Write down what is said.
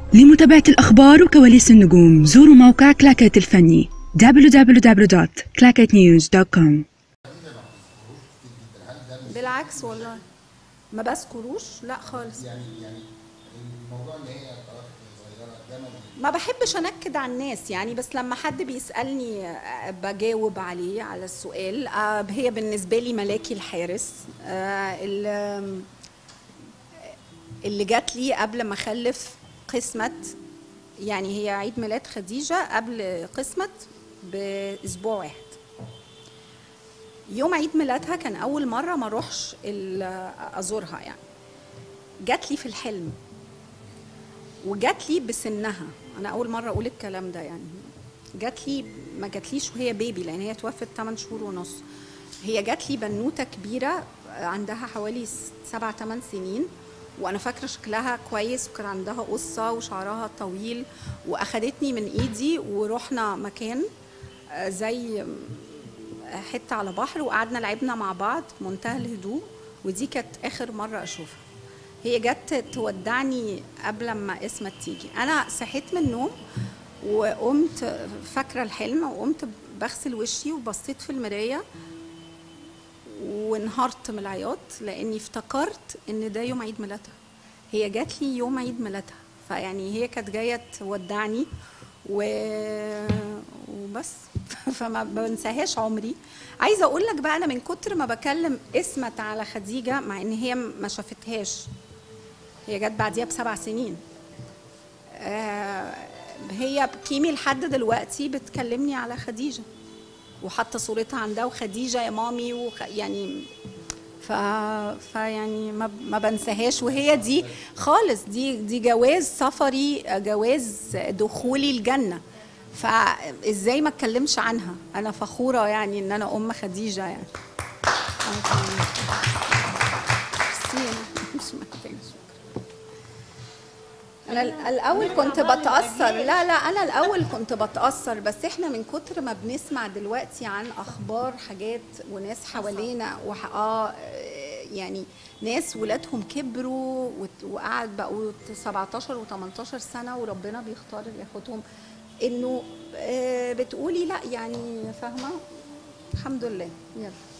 لمتابعة الأخبار وكواليس النجوم زوروا موقع كلاكيت الفني www.clacketnews.com بالعكس والله ما بذكروش لا خالص يعني يعني الموضوع ان هي خلاص صغيره ده ما ما بحبش انكد على الناس يعني بس لما حد بيسالني آه، بجاوب عليه على السؤال آه، هي بالنسبه لي ملاكي الحارس آه، ال- اللي جات لي قبل ما اخلف قسمت يعني هي عيد ميلاد خديجه قبل قسمت باسبوع واحد يوم عيد ميلادها كان اول مره ما اروحش ال- ازورها يعني جات لي في الحلم وجات لي بسنها انا اول مره اقول الكلام ده يعني جات لي ما جاتليش وهي بيبي لان هي توفت 8 شهور ونص هي جات لي بنوته كبيره عندها حوالي 7 8 سنين وانا فاكره شكلها كويس وكان عندها قصه وشعرها طويل واخدتني من ايدي ورحنا مكان آه، زي حته على بحر وقعدنا لعبنا مع بعض منتهى الهدوء ودي كانت اخر مره اشوفها هي جت تودعني قبل ما اسمت تيجي انا صحيت من النوم وقمت فاكره الحلم وقمت بغسل وشي وبصيت في المرايه وانهارت من العياط لاني افتكرت ان ده يوم عيد ميلادها هي جات لي يوم عيد ميلادها فيعني هي كانت جايه تودعني و... وبس فما بنساهاش عمري عايزه اقول لك بقى انا من كتر ما بكلم اسمت على خديجه مع ان هي ما شافتهاش هي جت بعديها بسبع سنين آه هي كيمي لحد دلوقتي بتكلمني على خديجه وحاطه صورتها عندها وخديجه يا مامي وخ... يعني ف... فيعني ما, ما بنساهاش وهي دي خالص دي دي جواز سفري جواز دخولي الجنه فازاي ما اتكلمش عنها انا فخوره يعني ان انا ام خديجه يعني ميرسي، مش محتاجة شكرا. انا ال- الاول كنت بتاثر لا لا انا الاول كنت بتاثر بس احنا من كتر ما بنسمع دلوقتي عن اخبار حاجات وناس حوالينا وح... اه يعني ناس ولادهم كبروا وت- وقعد بقوا 17 و18 سنه وربنا بيختار اللي ياخدهم انه آه، بتقولي لا يعني فاهمه الحمد لله يلا